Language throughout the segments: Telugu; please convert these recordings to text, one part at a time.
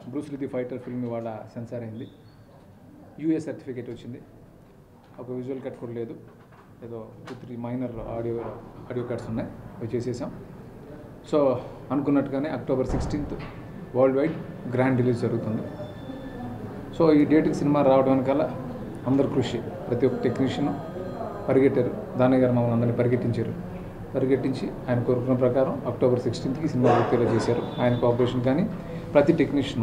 బ్రూస్ లిది ఫైటర్ ఫిల్మ్ ఇవాళ సెన్సార్ అయింది యూఏ సర్టిఫికేట్ వచ్చింది ఒక విజువల్ కట్ కూడా లేదు ఏదో two three minor audio audio cuts ఉన్నాయి అవి చేసేసాం సో అనుకున్నట్టుగానే October sixteenth world wide grand release జరుగుతుంది సో ఈ డేట్కి సినిమా రావడం వెనకాల అందరు కృషి ప్రతి ఒక్క టెక్నీషియన్ పరిగెట్టారు దానయ్య గారు మమ్మల్ని అందరినీ పరిగెట్టించారు పరిగెట్టించి ఆయన కోరుకున్న ప్రకారం అక్టోబర్ సిక్స్టీన్త్కి సినిమా పూర్తిగా చేశారు ఆయన కోఆపరేషన్ కానీ ప్రతి టెక్నీషియన్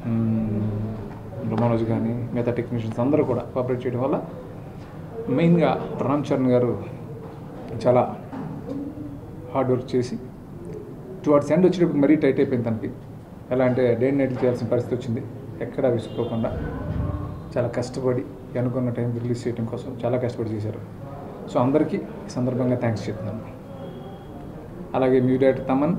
మనోజ్ కానీ మిగతా టెక్నీషియన్స్ అందరూ కూడా కోఆపరేట్ చేయడం వల్ల మెయిన్గా రామ్ చరణ్ గారు చాలా హార్డ్ వర్క్ చేసి టువర్డ్స్ ఎండ్ వచ్చేటప్పుడు మరీ టైట్ అయిపోయింది తనకి ఎలా అంటే డే అండ్ నైట్ చేయాల్సిన పరిస్థితి వచ్చింది ఎక్కడా విసుకోకుండా చాలా కష్టపడి అనుకున్న టైం రిలీజ్ చేయడం కోసం చాలా కష్టపడి చేశారు సో అందరికీ ఈ సందర్భంగా థ్యాంక్స్ చెప్తున్నాను అలాగే మ్యూ డైరెక్టర్ తమన్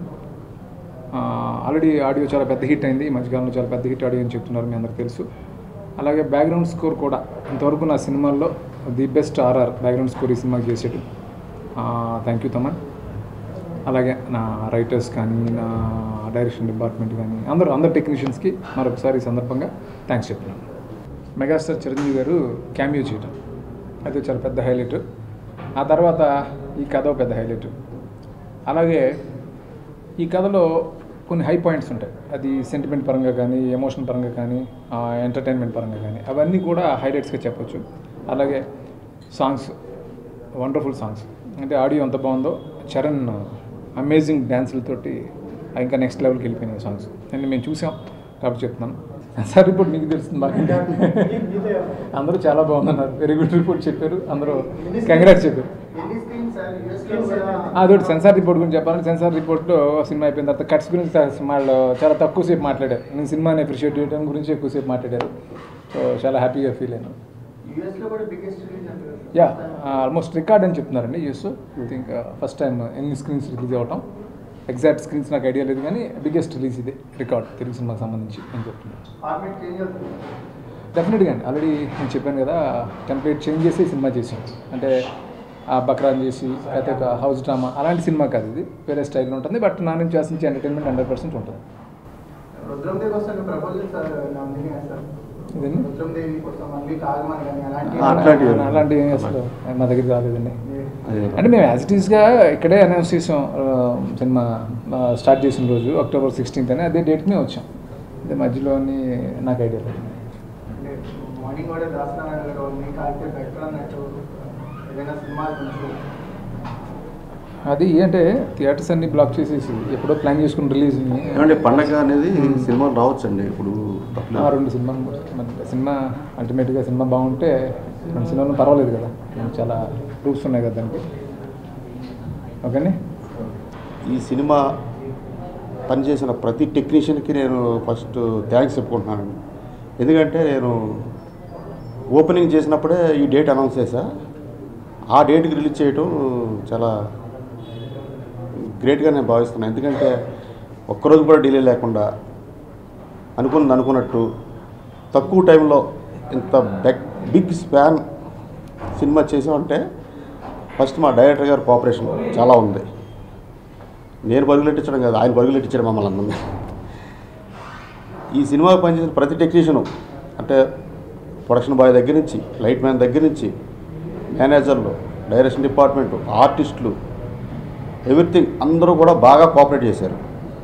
ఆల్రెడీ ఆడియో చాలా పెద్ద హిట్ అయింది ఈ మధ్యకాలంలో చాలా పెద్ద హిట్ ఆడియో అని చెప్తున్నారు మీ అందరికి తెలుసు అలాగే బ్యాక్గ్రౌండ్ స్కోర్ కూడా ఇంతవరకు నా సినిమాల్లో the best RR background score ఈ సినిమాకి చేసాడు థ్యాంక్ యూ తమన్ అలాగే నా రైటర్స్ కానీ నా డైరెక్షన్ డిపార్ట్మెంట్ కానీ అందరూ అందరు టెక్నీషియన్స్కి మరొకసారి ఈ సందర్భంగా థ్యాంక్స్ చెప్తున్నాను మెగాస్టార్ చిరంజీవి గారు క్యామియో చేయటం అది చాలా పెద్ద హైలైట్ ఆ తర్వాత ఈ కథ ఒక పెద్ద హైలైట్ అలాగే ఈ కథలో కొన్ని హై పాయింట్స్ ఉంటాయి అది సెంటిమెంట్ పరంగా కానీ ఎమోషన్ పరంగా కానీ ఎంటర్టైన్మెంట్ పరంగా కానీ అవన్నీ కూడా హైలైట్స్గా చెప్పొచ్చు అలాగే సాంగ్స్ వండర్ఫుల్ సాంగ్స్ అంటే ఆడియో ఎంత బాగుందో చరణ్ అమేజింగ్ డ్యాన్సులతోటి ఇంకా నెక్స్ట్ లెవెల్కి వెళ్ళిపోయినాయి సాంగ్స్ నేను మేము చూసాం కాబట్టి చెప్తున్నాను సార్ రిపోర్ట్ మీకు తెలుస్తుంది బాగా అందరూ చాలా బాగుందన్నారు వెరీ గుడ్ రిపోర్ట్ చెప్పారు అందరూ కంగ్రాట్స్ చెప్పారు ఎన్ని స్క్రీన్స్ సార్ యూఎస్లో కూడా అదొకటి సెన్సార్ రిపోర్ట్ గురించి చెప్పాలంటే సెన్సార్ రిపోర్ట్లో సినిమా అయిపోయిన తర్వాత కట్స్ గురించి త- వాళ్ళు చాలా తక్కువసేపు మాట్లాడారు నేను సినిమాని అప్రిషియేట్ చేయడం గురించి ఎక్కువసేపు మాట్లాడారు సో చాలా హ్యాపీగా ఫీల్ అయ్యాను యూఎస్లో కూడా బిగ్గెస్ట్ రిలీజ్ అంటారు యా ఆల్మోస్ట్ రికార్డ్ అని చెప్తున్నారండి US I think first time ఎన్ని స్క్రీన్స్ రిలీజ్ అవ్వటం ఎగ్జాక్ట్ స్క్రీన్స్ నాకు ఐడియా లేదు కానీ బిగ్గెస్ట్ రిలీజ్ ఇది రికార్డ్ తెలుగు సినిమాకి సంబంధించి అని చెప్తున్నాను ఫార్మేట్ చేంజ్ అవుతుంది డెఫినెట్గా అండి ఆల్రెడీ నేను చెప్పాను కదా టెంప్లెట్ చేంజ్ చేసి సినిమా చేసాం అంటే ఆ బక్రాన్ చేసి లేకపోతే ఒక హౌస్ డ్రామా అలాంటి సినిమా కాదు ఇది వేరే స్టైల్లో ఉంటుంది బట్ నా నుంచి ఆశించే ఎంటర్టైన్మెంట్ హండ్రెడ్ పర్సెంట్ ఉంటుంది రుద్రందేవి కోసం ప్రపోజల్ సార్ నందిని గారు సార్ ఇదండి రుద్రందేవి కోసం మళ్ళీ కాగమని కానీ అలాంటి అట్లాంటివి. అలాంటివి ఏమీ అసలు మా దగ్గర రాలేదండి అదే. అంటే మేము యాజ్ ఇట్ ఈస్గా ఇక్కడే అనౌన్స్ చేసాం ఆ, సినిమా స్టార్ట్ చేసిన రోజు అక్టోబర్ సిక్స్టీన్త్ అని అదే డేట్నే వచ్చాం అదే మధ్యలోని నాకు ఐడియా లేదు అంటే మార్నింగ్ కూడా దాసనారాయణ గారు ఉంది కాకపోతే బెటర్ అన్నట్టు ఏదైనా సినిమా కొంచెం అది అంటే థియేటర్స్ అన్ని బ్లాక్ చేసేసి ఎప్పుడో ప్లాన్ చేసుకుని రిలీజ్ ఏమంటే పండగ అనేది సినిమా రావచ్చండి ఇప్పుడు ఆ రెండు సినిమా సినిమా అల్టిమేట్గా సినిమా బాగుంటే రెండు సినిమాలు పర్వాలేదు కదా చాలా ప్రూఫ్స్ ఉన్నాయి కదా దానికి ఓకేనే ఈ సినిమా పనిచేసిన ప్రతి టెక్నీషియన్కి నేను ఫస్ట్ థ్యాంక్స్ చెప్పుకుంటున్నానండి ఎందుకంటే నేను ఓపెనింగ్ చేసినప్పుడే ఈ డేట్ అనౌన్స్ చేశా ఆ డేట్కి రిలీజ్ చేయటం చాలా గ్రేట్గా నేను భావిస్తున్నాను ఎందుకంటే ఒక్కరోజు కూడా డిలే లేకుండా అనుకున్నది అనుకున్నట్టు తక్కువ టైంలో ఇంత బెగ్ బిగ్ స్పాన్ సినిమా చేసామంటే ఫస్ట్ మా డైరెక్టర్ గారు కోఆపరేషన్ చాలా ఉంది నేను పరుగులెట్టించడం కాదు ఆయన పరుగులెట్టించడం మమ్మల్ని అందరినీ ఈ సినిమాకి పనిచేసిన ప్రతి టెక్నీషియను అంటే ప్రొడక్షన్ బాయ్ దగ్గర నుంచి లైట్ మ్యాన్ దగ్గర నుంచి మేనేజర్లు డైరెక్షన్ డిపార్ట్మెంటు ఆర్టిస్టులు ఎవ్రీథింగ్ అందరూ కూడా బాగా కోఆపరేట్ చేశారు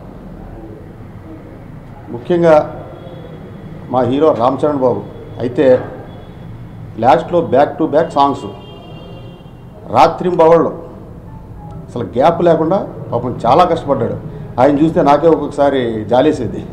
ముఖ్యంగా మా హీరో రామ్ చరణ్ బాబు అయితే లాస్ట్లో బ్యాక్ టు బ్యాక్ సాంగ్స్ రాత్రింబవళ్ళు అసలు గ్యాప్ లేకుండా పాపం చాలా కష్టపడ్డాడు ఆయన చూస్తే నాకే ఒక్కొక్కసారి జాలేసేది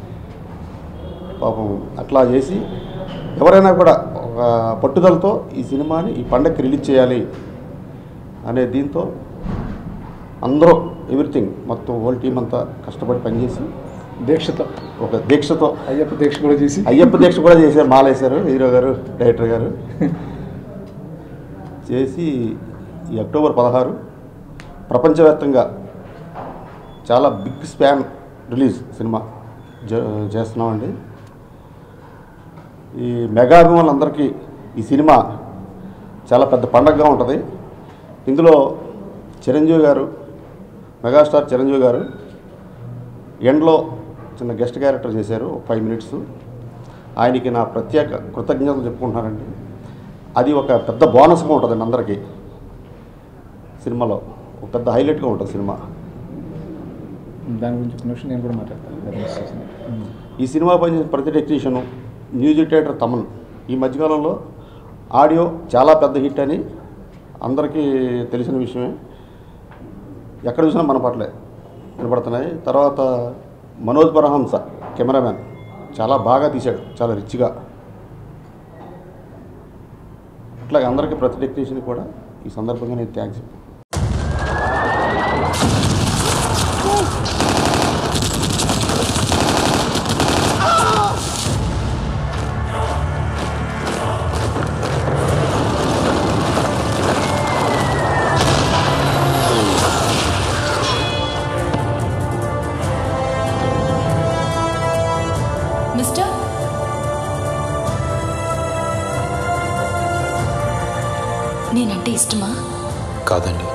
పాపం అట్లా చేసి ఎవరైనా కూడా ఒక పట్టుదలతో ఈ సినిమాని ఈ పండగకి రిలీజ్ చేయాలి అనే దీంతో అందరూ ఎవ్రీథింగ్ మొత్తం హోల్ టీం అంతా కష్టపడి పనిచేసి దీక్షతో ఒక దీక్షతో అయ్యప్ప దీక్ష కూడా చేసి అయ్యప్ప దీక్ష కూడా చేశారు మాలేశారు హీరో గారు డైరెక్టర్ గారు చేసి ఈ అక్టోబర్ పదహారు ప్రపంచవ్యాప్తంగా చాలా బిగ్ స్పాన్ రిలీజ్ సినిమా జ- చేస్తున్నామండి ఈ మెగా అభిమానులందరికీ ఈ సినిమా చాలా పెద్ద పండగగా ఉంటుంది ఇందులో చిరంజీవి గారు మెగాస్టార్ చిరంజీవి గారు ఎండ్లో చిన్న గెస్ట్ క్యారెక్టర్ చేశారు ఫైవ్ మినిట్స్ ఆయనకి నా ప్రత్యేక కృతజ్ఞతలు చెప్పుకుంటున్నానండి అది ఒక పెద్ద బోనస్గా ఉంటుందండి అందరికీ సినిమాలో ఒక పెద్ద హైలైట్గా ఉంటుంది సినిమా దాని గురించి ఒక నిమిషం నేను కూడా మాట్లాడతాను అది మిస్ చేసింది. ఉమ్. ఈ సినిమా పనిచేసిన ప్రతి టెక్నీషియను మ్యూజిక్ డైరెక్టర్ తమన్ ఈ మధ్యకాలంలో ఆడియో చాలా పెద్ద హిట్ అని అందరికీ తెలిసిన విషయమే ఎక్కడ చూసినా మన పట్లే వినపడుతున్నాయి తర్వాత మనోజ్ పరహంస కెమెరామ్యాన్ చాలా బాగా తీశాడు చాలా రిచ్గా అట్లాగే అందరికీ ప్రతి టెక్నీషియన్ కూడా ఈ సందర్భంగా నేను థ్యాంక్స్ మిస్టర్ నేనంటే ఇష్టమా కాదండి